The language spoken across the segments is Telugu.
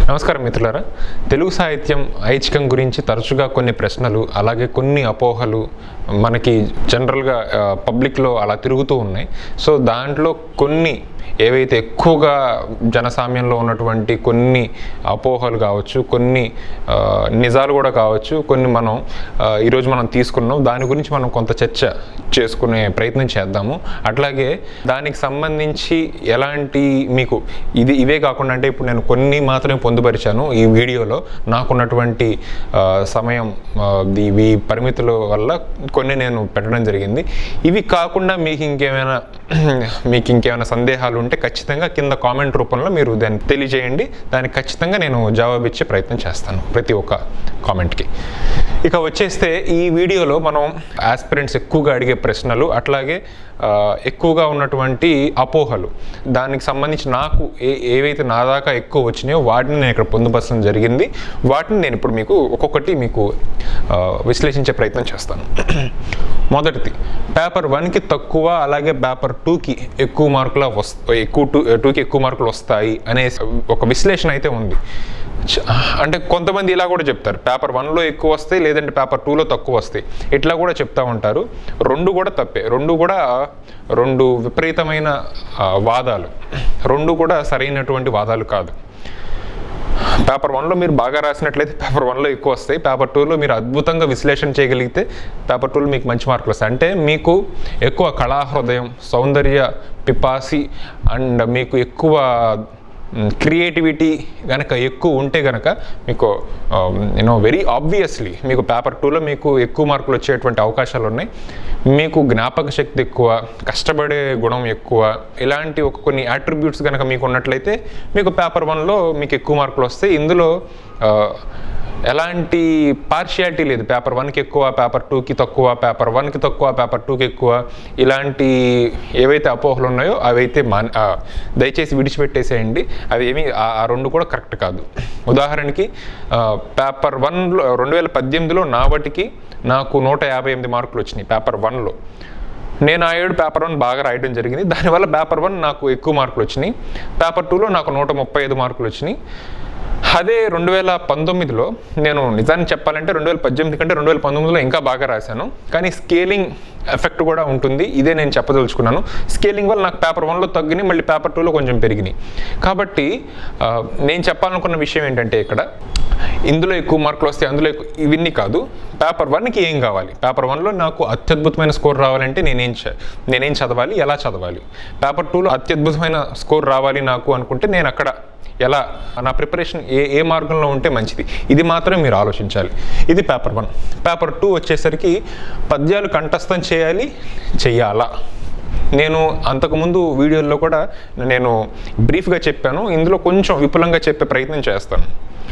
నమస్కారం మిత్రులారా తెలుగు సాహిత్యం ఐచ్ఛికం గురించి తరచుగా కొన్ని ప్రశ్నలు అలాగే కొన్ని అపోహలు మనకి జనరల్గా పబ్లిక్లో అలా తిరుగుతూ ఉన్నాయి సో దాంట్లో కొన్ని ఏవైతే ఎక్కువగా జనసామ్యంలో ఉన్నటువంటి కొన్ని అపోహలు కావచ్చు కొన్ని ఆ, నిజాలు కూడా కావచ్చు కొన్ని మనం ఆ, ఈరోజు మనం తీసుకున్నాం దాని గురించి మనం కొంత చర్చ చేసుకునే ప్రయత్నం చేద్దాము అట్లాగే దానికి సంబంధించి ఎలాంటి మీకు ఇది ఇవే కాకుండా అంటే ఇప్పుడు నేను కొన్ని మాత్రమే పొందుపరిచాను ఈ వీడియోలో నాకున్నటువంటి ఆ, సమయం ఆ, ఇవి పరిమితుల వల్ల కొన్ని నేను పెట్టడం జరిగింది ఇవి కాకుండా మీకు ఇంకేమైనా మీకు ఇంకేమైనా సందేహాలు ఉంటే ఖచ్చితంగా కింద కామెంట్ రూపంలో మీరు దాన్ని తెలియజేయండి దానికి ఖచ్చితంగా నేను జవాబు ఇచ్చే ప్రయత్నం చేస్తాను ప్రతి ఒక్క కామెంట్కి ఇక వచ్చేస్తే ఈ వీడియోలో మనం ఆస్పిరెంట్స్ ఎక్కువగా అడిగే ప్రశ్నలు అట్లాగే ఆ, ఎక్కువగా ఉన్నటువంటి అపోహలు దానికి సంబంధించి నాకు ఏ ఏవైతే నా దాకా ఎక్కువ వచ్చినాయో వాటిని నేను ఇక్కడ పొందుపరచడం జరిగింది వాటిని నేను ఇప్పుడు మీకు ఒక్కొక్కటి మీకు ఆ, విశ్లేషించే ప్రయత్నం చేస్తాను మొదటిది పేపర్ వన్కి తక్కువ అలాగే పేపర్ టూకి ఎక్కువ మార్కుల వస్త ఎక్కువ టూ టూకి ఎక్కువ మార్కులు వస్తాయి అనే ఒక విశ్లేషణ అయితే ఉంది చ- అంటే కొంతమంది ఇలా కూడా చెప్తారు పేపర్ వన్లో ఎక్కువ వస్తాయి లేదంటే పేపర్ టూలో తక్కువ వస్తాయి ఇట్లా కూడా చెప్తా ఉంటారు రెండు కూడా తప్పే రెండు కూడా రెండు విపరీతమైన ఆ, వాదాలు రెండు కూడా సరైనటువంటి వాదాలు కాదు పేపర్ వన్లో మీరు బాగా రాసినట్లయితే పేపర్ వన్లో ఎక్కువ వస్తాయి పేపర్ టూలో మీరు అద్భుతంగా విశ్లేషణ చేయగలిగితే పేపర్ టూలో మీకు మంచి మార్కులు వస్తాయి అంటే మీకు ఎక్కువ కళాహృదయం సౌందర్య పిపాసి అండ్ మీకు ఎక్కువ క్రియేటివిటీ కనుక ఎక్కువ ఉంటే కనుక మీకు యూనో వెరీ ఆబ్వియస్లీ మీకు పేపర్ టూలో మీకు ఎక్కువ మార్కులు వచ్చేటువంటి అవకాశాలు ఉన్నాయి మీకు జ్ఞాపక శక్తి ఎక్కువ కష్టపడే గుణం ఎక్కువ ఇలాంటి ఒక కొన్ని అట్రిబ్యూట్స్ కనుక మీకు ఉన్నట్లయితే మీకు పేపర్ వన్లో మీకు ఎక్కువ మార్కులు వస్తాయి ఇందులో ఆ, ఎలాంటి పార్షియాలిటీ లేదు పేపర్ వన్కి ఎక్కువ పేపర్ టూకి తక్కువ పేపర్ వన్కి తక్కువ పేపర్ టూకి ఎక్కువ ఇలాంటి ఏవైతే అపోహలు ఉన్నాయో అవైతే మాన్ ఆ, దయచేసి విడిచిపెట్టేసేయండి అవి ఏమి ఆ- ఆ రెండు కూడా కరెక్ట్ కాదు ఉదాహరణకి ఆ, పేపర్ వన్లో రెండు వేల పద్దెనిమిదిలో నా వాటికి నాకు నూట యాభై ఎనిమిది మార్కులు వచ్చినాయి పేపర్ వన్లో నేను ఆ ఏడు పేపర్ వన్ బాగా రాయడం జరిగింది దానివల్ల పేపర్ వన్ నాకు ఎక్కువ మార్కులు వచ్చినాయి పేపర్ టూలో నాకు నూట ముప్పై ఐదు మార్కులు వచ్చినాయి అదే రెండు వేల పంతొమ్మిదిలో నేను నిజాన్ని చెప్పాలంటే రెండు వేల పద్దెనిమిది కంటే రెండు వేల పంతొమ్మిదిలో ఇంకా బాగా రాశాను కానీ స్కేలింగ్ ఎఫెక్ట్ కూడా ఉంటుంది ఇదే నేను చెప్పదలుచుకున్నాను స్కేలింగ్ వల్ల నాకు పేపర్ వన్లో తగ్గినాయి మళ్ళీ పేపర్ టూలో కొంచెం పెరిగినాయి కాబట్టి ఆ, నేను చెప్పాలనుకున్న విషయం ఏంటంటే ఇక్కడ ఇందులో ఎక్కువ మార్కులు వస్తాయి అందులో ఎక్కువ ఇవన్నీ కాదు పేపర్ వన్కి ఏం కావాలి పేపర్ వన్లో నాకు అత్యద్భుతమైన స్కోర్ రావాలంటే నేనేం చ- నేనేం చదవాలి ఎలా చదవాలి పేపర్ టూలో అత్యద్భుతమైన స్కోర్ రావాలి నాకు అనుకుంటే నేను అక్కడ ఎలా నా ప్రిపరేషన్ ఏ ఏ మార్గంలో ఉంటే మంచిది ఇది మాత్రమే మీరు ఆలోచించాలి ఇది పేపర్ వన్ పేపర్ టూ వచ్చేసరికి పద్యాలు కంఠస్థం చేయాలి చెయ్యాలా నేను అంతకుముందు వీడియోల్లో కూడా నేను బ్రీఫ్గా చెప్పాను ఇందులో కొంచెం విపులంగా చెప్పే ప్రయత్నం చేస్తాను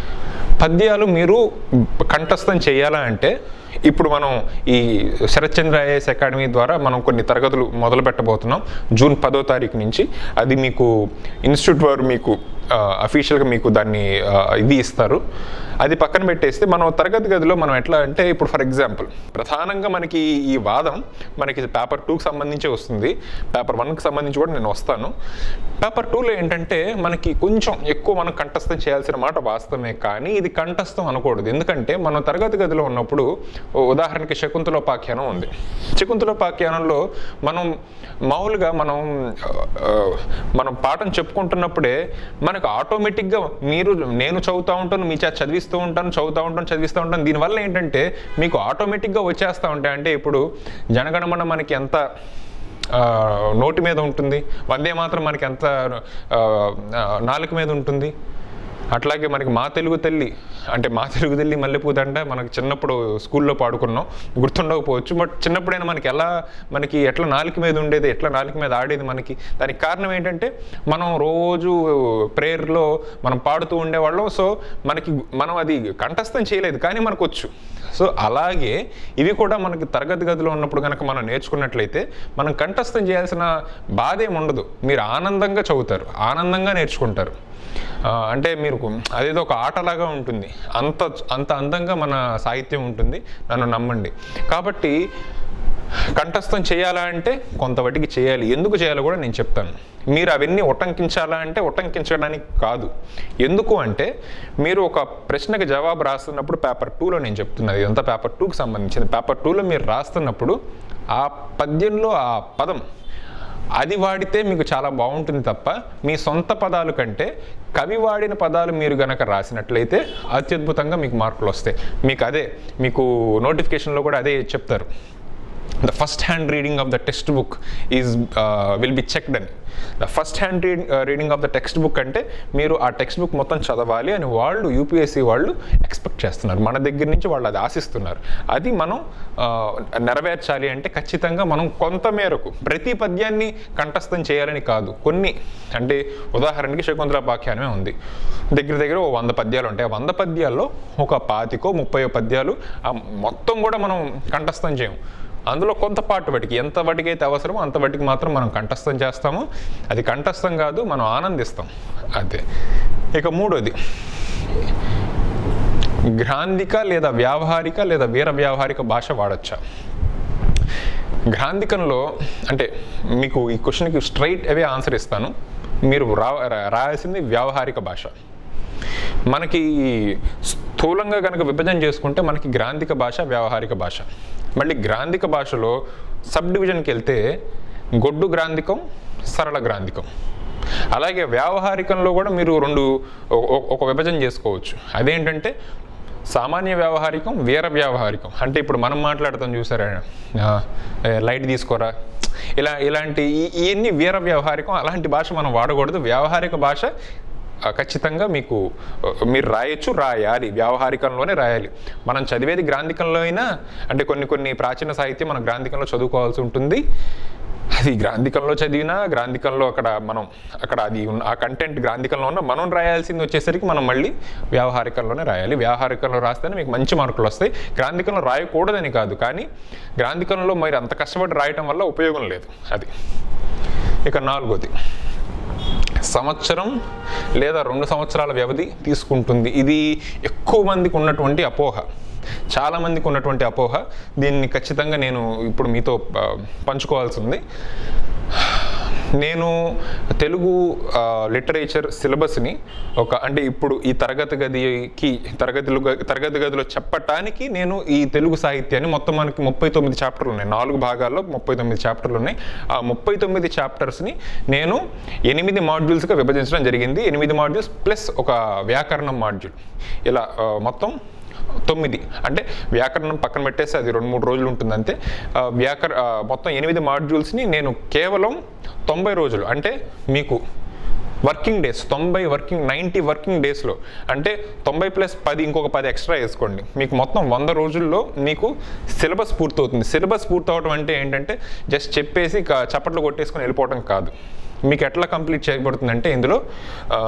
పద్యాలు మీరు కంఠస్థం చేయాలా అంటే ఇప్పుడు మనం ఈ శరత్చంద్ర ఐఏఎస్ అకాడమీ ద్వారా మనం కొన్ని తరగతులు మొదలు పెట్టబోతున్నాం జూన్ పదో తారీఖు నుంచి అది మీకు ఇన్స్టిట్యూట్ వారు మీకు అఫీషియల్గా మీకు దాన్ని ఆ, ఇది ఇస్తారు అది పక్కన పెట్టేస్తే మనం తరగతి గదిలో మనం ఎట్లా అంటే ఇప్పుడు ఫర్ ఎగ్జాంపుల్ ప్రధానంగా మనకి ఈ వాదం మనకి పేపర్ టూకి సంబంధించి వస్తుంది పేపర్ వన్కి సంబంధించి కూడా నేను వస్తాను పేపర్ టూలో ఏంటంటే మనకి కొంచెం ఎక్కువ మనం కంఠస్థం చేయాల్సిన మాట వాస్తవమే కానీ ఇది కంఠస్థం అనకూడదు ఎందుకంటే మనం తరగతి గదిలో ఉన్నప్పుడు ఓ ఉదాహరణకి శకుంతలోపాఖ్యానం ఉంది శకుంతలోపాఖ్యానంలో మనం మామూలుగా మనం ఆ, ఆ, మనం పాఠం చెప్పుకుంటున్నప్పుడే మనకు ఆటోమేటిక్గా మీరు నేను చదువుతూ ఉంటాను మీ చేత చదివిస్తూ ఉంటాను చదువుతూ ఉంటాను చదివిస్తూ ఉంటాను దీనివల్ల ఏంటంటే మీకు ఆటోమేటిక్గా వచ్చేస్తూ ఉంటాయి అంటే ఇప్పుడు జనగణమన మనకి ఎంత ఆ, నోటి మీద ఉంటుంది వందే మాత్రం మనకి ఎంత ఆ, ఆ, నాలుక మీద ఉంటుంది అట్లాగే మనకి మా తెలుగు తల్లి అంటే మా తెలుగు తల్లి మల్లెపూదంట మనకి చిన్నప్పుడు స్కూల్లో పాడుకున్నాం గుర్తుండకపోవచ్చు బట్ చిన్నప్పుడైనా మనకి ఎలా మనకి ఎట్లా నాలుక మీద ఉండేది ఎట్లా నాలుక మీద ఆడేది మనకి దానికి కారణం ఏంటంటే మనం రోజు ప్రేయర్లో మనం పాడుతూ ఉండేవాళ్ళం సో మనకి మనం అది కంఠస్థం చేయలేదు కానీ మనకు వచ్చు సో అలాగే ఇవి కూడా మనకి తరగతి గదిలో ఉన్నప్పుడు కనుక మనం నేర్చుకున్నట్లయితే మనం కంఠస్థం చేయాల్సిన బాధ ఏమి ఉండదు మీరు ఆనందంగా చదువుతారు ఆనందంగా నేర్చుకుంటారు ఆ, అంటే మీరు అదేదో ఒక ఆటలాగా ఉంటుంది అంత అంత అందంగా మన సాహిత్యం ఉంటుంది నన్ను నమ్మండి కాబట్టి కంఠస్థం చేయాలా అంటే కొంతవటికి చేయాలి ఎందుకు చేయాలో కూడా నేను చెప్తాను మీరు అవన్నీ ఉటంకించాలా అంటే ఉటంకించడానికి కాదు ఎందుకు అంటే మీరు ఒక ప్రశ్నకి జవాబు రాస్తున్నప్పుడు పేపర్ టూలో నేను చెప్తున్నది ఇదంతా పేపర్ టూకి సంబంధించింది పేపర్ టూలో మీరు రాస్తున్నప్పుడు ఆ పద్యంలో ఆ పదం అది వాడితే మీకు చాలా బాగుంటుంది తప్ప మీ సొంత పదాలు కంటే కవి వాడిన పదాలు మీరు గనక రాసినట్లయితే అత్యద్భుతంగా మీకు మార్కులు వస్తాయి మీకు అదే మీకు నోటిఫికేషన్లో కూడా అదే చెప్తారు the first hand reading of the textbook is will be checked అని the first hand read reading of the textbook అంటే మీరు ఆ టెక్స్ట్ బుక్ మొత్తం చదవాలి అని వాళ్ళు యూపీఎస్సీ వాళ్ళు ఎక్స్పెక్ట్ చేస్తున్నారు మన దగ్గర నుంచి వాళ్ళు అది ఆశిస్తున్నారు అది మనం ఆ, నెరవేర్చాలి అంటే ఖచ్చితంగా మనం కొంత మేరకు ప్రతి పద్యాన్ని కంఠస్థం చేయాలని కాదు కొన్ని అంటే ఉదాహరణకి శకుంతల పాఖ్యానమే ఉంది దగ్గర దగ్గర ఓ వంద పద్యాలు ఉంటాయి ఆ వంద పద్యాల్లో ఒక పాతికో ముప్పై పద్యాలు ఆ మొత్తం కూడా మనం కంఠస్థం చేయం అందులో కొంత పాటు వాటికి ఎంత వాటికి అయితే అవసరమో అంత వాటికి మాత్రం మనం కంఠస్థం చేస్తాము అది కంఠస్థం కాదు మనం ఆనందిస్తాం అదే ఇక మూడోది గ్రాంధిక లేదా వ్యావహారిక లేదా వీర వ్యావహారిక భాష వాడచ్చా గ్రాంధికంలో అంటే మీకు ఈ క్వశ్చన్కి స్ట్రైట్ అవే ఆన్సర్ ఇస్తాను మీరు రా రా- రాయాల్సింది వ్యావహారిక భాష మనకి స్థూలంగా కనుక విభజన చేసుకుంటే మనకి గ్రాంధిక భాష వ్యావహారిక భాష మళ్ళీ గ్రాంధిక భాషలో సబ్ డివిజన్కి వెళ్తే గొడ్డు గ్రాంధికం సరళ గ్రాంధికం అలాగే వ్యావహారికంలో కూడా మీరు రెండు ఒ- ఒ- ఒక విభజన చేసుకోవచ్చు అదేంటంటే సామాన్య వ్యావహారికం వీర వ్యావహారికం అంటే ఇప్పుడు మనం మాట్లాడతాం చూసారా ఆ, ఏ, లైట్ తీసుకోరా ఇలా ఇలాంటి ఈ- ఇవన్నీ వీర వ్యావహారికం అలాంటి భాష మనం వాడకూడదు వ్యావహారిక భాష ఆ, ఖచ్చితంగా మీకు ఆ, మీరు రాయొచ్చు రాయాలి వ్యావహారికంలోనే రాయాలి మనం చదివేది గ్రాంధికంలో అయినా అంటే కొన్ని కొన్ని ప్రాచీన సాహిత్యం మనం గ్రాంధికంలో చదువుకోవాల్సి ఉంటుంది అది గ్రాంధికంలో చదివినా గ్రాంధికంలో అక్కడ మనం అక్కడ అది ఉన్న ఆ కంటెంట్ గ్రాంధికంలో ఉన్న మనం రాయాల్సింది వచ్చేసరికి మనం మళ్ళీ వ్యావహారికంలోనే రాయాలి వ్యావహారికంలో రాస్తేనే మీకు మంచి మార్కులు వస్తాయి గ్రాంధికంలో రాయకూడదని కాదు కానీ గ్రాంధికంలో మరి అంత కష్టపడి రాయటం వల్ల ఉపయోగం లేదు అది ఇక నాలుగోది సంవత్సరం లేదా రెండు సంవత్సరాల వ్యవధి తీసుకుంటుంది ఇది ఎక్కువ మందికి ఉన్నటువంటి అపోహ చాలా మందికి ఉన్నటువంటి అపోహ దీన్ని ఖచ్చితంగా నేను ఇప్పుడు మీతో ఆ, పంచుకోవాల్సి ఉంది నేను తెలుగు ఆ, లిటరేచర్ సిలబస్ని ఒక అంటే ఇప్పుడు ఈ తరగతి గదికి తరగతిలో తరగతి గదిలో చెప్పటానికి నేను ఈ తెలుగు సాహిత్యాన్ని మొత్తం మనకి ముప్పై తొమ్మిది చాప్టర్లు ఉన్నాయి నాలుగు భాగాల్లో ముప్పై తొమ్మిది చాప్టర్లు ఉన్నాయి ఆ ముప్పై తొమ్మిది చాప్టర్స్ని నేను ఎనిమిది మాడ్యూల్స్గా విభజించడం జరిగింది ఎనిమిది మాడ్యూల్స్ ప్లస్ ఒక వ్యాకరణం మాడ్యూల్ ఇలా ఆ, మొత్తం తొమ్మిది అంటే వ్యాకరణం పక్కన పెట్టేసి అది రెండు మూడు రోజులు ఉంటుంది అంతే ఆ, వ్యాకర ఆ, మొత్తం ఎనిమిది మాడ్యూల్స్ని నేను కేవలం తొంభై రోజులు అంటే మీకు వర్కింగ్ డేస్ తొంభై వర్కింగ్ నైంటీ వర్కింగ్ డేస్లో అంటే తొంభై ప్లస్ పది ఇంకొక పది ఎక్స్ట్రా వేసుకోండి మీకు మొత్తం వంద రోజుల్లో మీకు సిలబస్ పూర్తవుతుంది సిలబస్ పూర్తవడం అంటే ఏంటంటే జస్ట్ చెప్పేసి ఇక చప్పట్లు కొట్టేసుకొని వెళ్ళిపోవడం కాదు మీకు ఎట్లా కంప్లీట్ చేయబడుతుందంటే ఇందులో ఆ,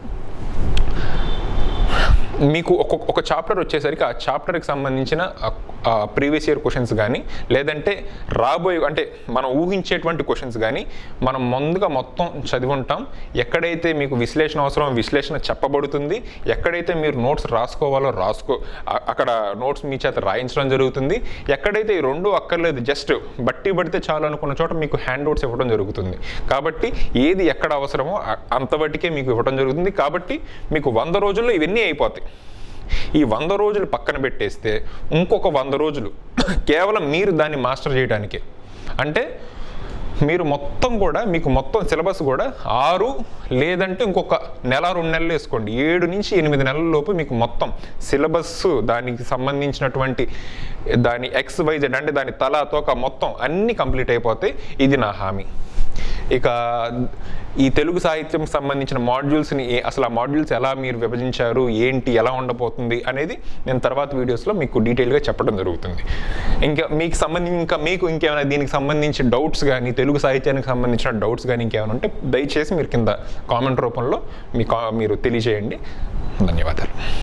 మీకు ఒక్కొక్క ఒక చాప్టర్ వచ్చేసరికి ఆ చాప్టర్కి సంబంధించిన ప్రీవియస్ ఇయర్ క్వశ్చన్స్ కానీ లేదంటే రాబోయే అంటే మనం ఊహించేటువంటి క్వశ్చన్స్ కానీ మనం ముందుగా మొత్తం చదివి ఉంటాం ఎక్కడైతే మీకు విశ్లేషణ అవసరం విశ్లేషణ చెప్పబడుతుంది ఎక్కడైతే మీరు నోట్స్ రాసుకోవాలో రాసుకో అ- అక్కడ నోట్స్ మీ చేత రాయించడం జరుగుతుంది ఎక్కడైతే ఈ రెండు అక్కర్లేదు జస్ట్ బట్టి పడితే చాలు అనుకున్న చోట మీకు హ్యాండ్ నోట్స్ ఇవ్వడం జరుగుతుంది కాబట్టి ఏది ఎక్కడ అవసరమో అ- అంతవరకే మీకు ఇవ్వడం జరుగుతుంది కాబట్టి మీకు వంద రోజుల్లో ఇవన్నీ అయిపోతాయి ఈ వంద రోజులు పక్కన పెట్టేస్తే ఇంకొక వంద రోజులు కేవలం మీరు దాన్ని మాస్టర్ చేయడానికే అంటే మీరు మొత్తం కూడా మీకు మొత్తం సిలబస్ కూడా ఆరు లేదంటే ఇంకొక నెల రెండు నెలలు వేసుకోండి ఏడు నుంచి ఎనిమిది నెలల లోపు మీకు మొత్తం సిలబస్ దానికి సంబంధించినటువంటి దాని ఎక్స్ వైజెడ్ అంటే దాని తల తోక మొత్తం అన్నీ కంప్లీట్ అయిపోతాయి ఇది నా హామీ ఇక ఈ తెలుగు సాహిత్యం సంబంధించిన మాడ్యూల్స్ని ఏ- అసలు ఆ మాడ్యూల్స్ ఎలా మీరు విభజించారు ఏంటి ఎలా ఉండబోతుంది అనేది నేను తర్వాత వీడియోస్లో మీకు డీటెయిల్గా చెప్పడం జరుగుతుంది ఇంకా మీకు సంబంధించి ఇంకా మీకు ఇంకేమైనా దీనికి సంబంధించి డౌట్స్ కానీ తెలుగు సాహిత్యానికి సంబంధించిన డౌట్స్ కానీ ఇంకేమైనా ఉంటే దయచేసి మీరు కింద కామెంట్ రూపంలో మీ కా మీరు తెలియజేయండి ధన్యవాదాలు